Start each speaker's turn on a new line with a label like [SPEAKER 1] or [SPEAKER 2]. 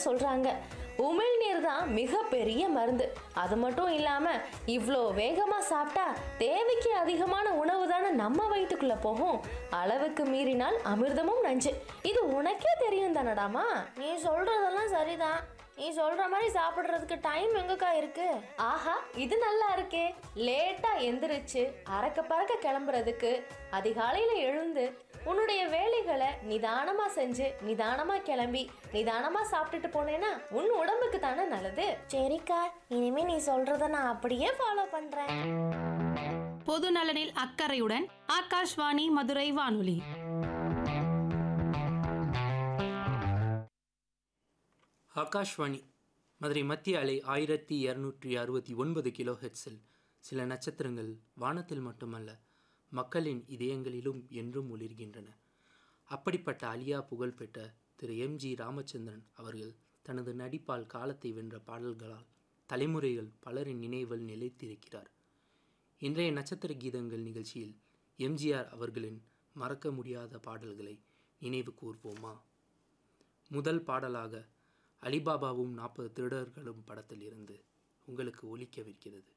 [SPEAKER 1] சொல்றாங்க உமிழ்நீர் தான் மிகப்பெரிய மருந்து அது மட்டும் இல்லாம இவ்வளோ வேகமா சாப்பிட்டா தேவைக்கு அதிகமான உணவு தானே நம்ம வயிற்றுக்குள்ள போகும் அளவுக்கு மீறினால் அமிர்தமும் நஞ்சு இது உனக்கே தெரியும் தானடாமா
[SPEAKER 2] நீ சொல்றதெல்லாம் சரிதான் நீ சொல்ற மாதிரி சாப்பிடுறதுக்கு டைம் எங்கக்கா இருக்கு
[SPEAKER 1] ஆஹா இது நல்லா இருக்கே லேட்டா எந்திரிச்சு அறக்க பறக்க கிளம்புறதுக்கு அதிகாலையில எழுந்து உன்னுடைய வேலைகளை நிதானமா செஞ்சு நிதானமா கிளம்பி நிதானமா சாப்பிட்டுட்டு போனேன்னா உன் உடம்புக்கு தானே நல்லது
[SPEAKER 2] சரிக்கா இனிமே நீ சொல்றத நான் அப்படியே ஃபாலோ பண்றேன்
[SPEAKER 3] பொது நலனில் அக்கறையுடன் ஆகாஷ்வாணி மதுரை வானொலி
[SPEAKER 4] ஆகாஷ்வாணி மதுரை மத்திய அலை ஆயிரத்தி இரநூற்றி அறுபத்தி ஒன்பது கிலோ ஹெட்ஸில் சில நட்சத்திரங்கள் வானத்தில் மட்டுமல்ல மக்களின் இதயங்களிலும் என்றும் ஒளிர்கின்றன அப்படிப்பட்ட அலியா புகழ்பெற்ற திரு எம்ஜி ராமச்சந்திரன் அவர்கள் தனது நடிப்பால் காலத்தை வென்ற பாடல்களால் தலைமுறைகள் பலரின் நினைவில் நிலைத்திருக்கிறார் இன்றைய நட்சத்திர கீதங்கள் நிகழ்ச்சியில் எம்ஜிஆர் அவர்களின் மறக்க முடியாத பாடல்களை நினைவு கூர்வோமா முதல் பாடலாக அலிபாபாவும் நாற்பது திருடர்களும் படத்தில் இருந்து உங்களுக்கு ஒலிக்கவிருக்கிறது